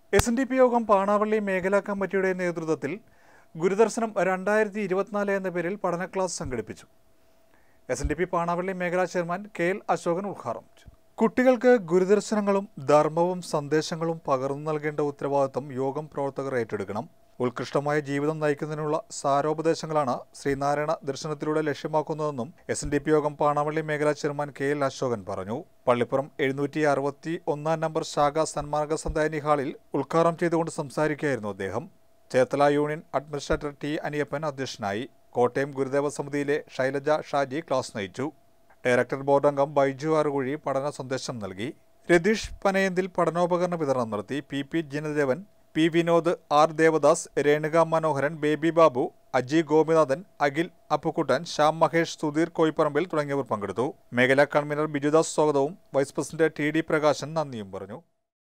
S N D P യോഗം പാണാവള്ളി മേഖലാ കമ്മിറ്റിയുടെ നേതൃത്വത്തിൽ ഗുരുദർശനം രണ്ടായിരത്തി ഇരുപത്തിനാല് എന്ന പേരിൽ പഠന ക്ലാസ് സംഘടിപ്പിച്ചു S N D P Panavally മേഖലാ ചെയർമാൻ കെ എൽ അശോകൻ ഉദ്ഘാടനം ചെയ്തു കുട്ടികൾക്ക് ഗുരുദർശനങ്ങളും ധർമ്മവും സന്ദേശങ്ങളും പകർന്നു നൽകേണ്ട ഉത്തരവാദിത്തം യോഗം പ്രവർത്തകർ ഏറ്റെടുക്കണം ഉത്കൃഷ്ടമായ ജീവിതം നയിക്കുന്നതിനുള്ള സാരോപദേശങ്ങളാണ് ശ്രീനാരായണ ദർശനത്തിലൂടെ ലക്ഷ്യമാക്കുന്നതെന്നും എസ് എൻ ഡി പി യോഗം പാണാവള്ളി മേഖലാ ചെയർമാൻ കെ എൽ അശോകൻ പറഞ്ഞു പള്ളിപ്പുറം എഴുന്നൂറ്റി അറുപത്തി ഒന്നാം നമ്പർ ശാഖ സന്മാർഗ സന്തായനി ഹാളിൽ ഉദ്ഘാടനം ചെയ്തുകൊണ്ട് സംസാരിക്കുകയായിരുന്നു അദ്ദേഹം Cherthala union administrator T Aniyappan അധ്യക്ഷനായി കോട്ടയം ഗുരുദേവ സമിതിയിലെ ശൈലജ ഷാജി ക്ലാസ് നയിച്ചു ഡയറക്ടർ ബോർഡ് അംഗം ബൈജു ആറുകുഴി പഠന സന്ദേശം നൽകി രതീഷ് പനയന്തിൽ പഠനോപകരണ വിതരണം നടത്തി P P Jinadevan P Vinod R Devadas Renuka Manoharan Baby Babu Aji Gopinathan Akhil Appukuttan Shyam Mahesh Sudheer Koyipparambil തുടങ്ങിയവർ പങ്കെടുത്തു മേഖലാ കൺവീനർ ബിജുദാസ് സ്വാഗതവും vice president T D Prakashan നന്ദിയും പറഞ്ഞു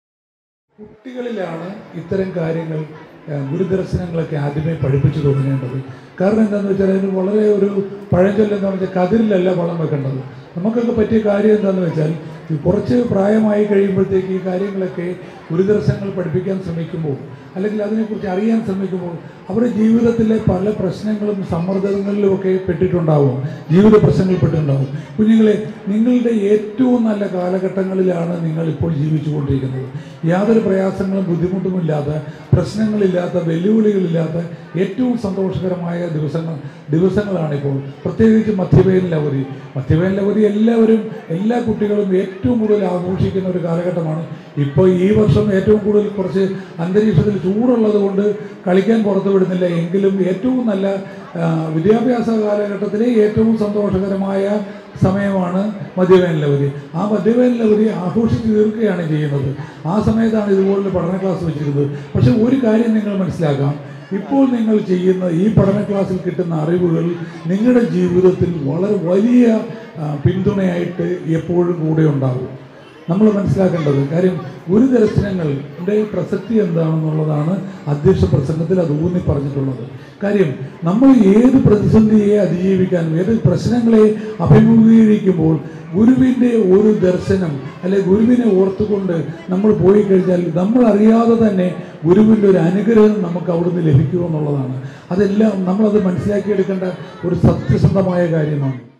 കുട്ടികളിലാണ് ഇത്തരം കാര്യങ്ങൾ ആ, ഗുരുദർശനങ്ങളൊക്കെ ആദ്യമേ പഠിപ്പിച്ചു തുടങ്ങേണ്ടത് കാരണം എന്താണെന്ന് വെച്ചാൽ അതിന് വളരെ ഒരു പഴഞ്ചൊല്ലെന്ന് വെച്ചാൽ കതിരിലല്ല വളം വെക്കേണ്ടത് നമുക്കൊക്കെ പറ്റിയ കാര്യം എന്താണെന്ന് വെച്ചാൽ ഈ കുറച്ച് പ്രായമായി കഴിയുമ്പോഴത്തേക്ക് ഈ കാര്യങ്ങളൊക്കെ ഗുരുദർശനങ്ങൾ പഠിപ്പിക്കാൻ ശ്രമിക്കുമ്പോൾ അല്ലെങ്കിൽ അതിനെക്കുറിച്ച് അറിയാൻ ശ്രമിക്കുമ്പോൾ അവരുടെ ജീവിതത്തിലെ പല പ്രശ്നങ്ങളും സമ്മർദ്ദങ്ങളിലുമൊക്കെ പെട്ടിട്ടുണ്ടാവും ജീവിത പ്രശ്നങ്ങളിൽ പെട്ടിട്ടുണ്ടാവും കുഞ്ഞുങ്ങളെ നിങ്ങളുടെ ഏറ്റവും നല്ല കാലഘട്ടങ്ങളിലാണ് നിങ്ങൾ ഇപ്പോൾ ജീവിച്ചുകൊണ്ടിരിക്കുന്നത് യാതൊരു പ്രയാസങ്ങളും ബുദ്ധിമുട്ടുമില്ലാത്ത പ്രശ്നങ്ങളില്ലാത്ത വെല്ലുവിളികളില്ലാത്ത ഏറ്റവും സന്തോഷകരമായ ദിവസങ്ങൾ ദിവസങ്ങളാണിപ്പോൾ പ്രത്യേകിച്ച് മധ്യവേനൽ അവധി മധ്യവേനൽ അവധി എല്ലാവരും എല്ലാ കുട്ടികളും ഏറ്റവും കൂടുതൽ ആഘോഷിക്കുന്ന ഒരു കാലഘട്ടമാണ് ഇപ്പോൾ ഈ വർഷം ഏറ്റവും കൂടുതൽ കുറച്ച് അന്തരീക്ഷത്തിൽ ചൂടുള്ളത് കൊണ്ട് കളിക്കാൻ പുറത്തു വിടുന്നില്ല എങ്കിലും ഏറ്റവും നല്ല ആ, വിദ്യാഭ്യാസ കാലഘട്ടത്തിലെ ഏറ്റവും സന്തോഷകരമായ സമയമാണ് മധ്യവേനലവധി ആ മധ്യവേനലവധി ആഘോഷിച്ച് തീർക്കുകയാണ് ചെയ്യുന്നത് ആ സമയത്താണ് ഇതുപോലുള്ള പഠന ക്ലാസ് വെച്ചിരുന്നത് പക്ഷേ ഒരു കാര്യം നിങ്ങൾ മനസ്സിലാക്കാം ഇപ്പോൾ നിങ്ങൾ ചെയ്യുന്ന ഈ പഠന ക്ലാസ്സിൽ കിട്ടുന്ന അറിവുകൾ നിങ്ങളുടെ ജീവിതത്തിൽ വളരെ വലിയ ആ, പിന്തുണയായിട്ട് എപ്പോഴും കൂടെ ഉണ്ടാകും നമ്മൾ മനസ്സിലാക്കേണ്ടത് കാര്യം ഗുരുദർശനങ്ങളുടെ പ്രസക്തി എന്താണെന്നുള്ളതാണ് അധ്യക്ഷ പ്രസംഗത്തിൽ അത് ഊന്നി പറഞ്ഞിട്ടുള്ളത് കാര്യം നമ്മൾ ഏത് പ്രതിസന്ധിയെ അതിജീവിക്കാനും ഏത് പ്രശ്നങ്ങളെ അഭിമുഖീകരിക്കുമ്പോൾ ഗുരുവിൻ്റെ ഒരു ദർശനം അല്ലെ ഗുരുവിനെ ഓർത്തുകൊണ്ട് നമ്മൾ പോയി കഴിഞ്ഞാൽ നമ്മൾ അറിയാതെ തന്നെ ഗുരുവിൻ്റെ ഒരു അനുഗ്രഹം നമുക്ക് അവിടുന്ന് ലഭിക്കുമെന്നുള്ളതാണ് അതെല്ലാം നമ്മളത് മനസ്സിലാക്കിയെടുക്കേണ്ട ഒരു സത്യസന്ധമായ കാര്യമാണ്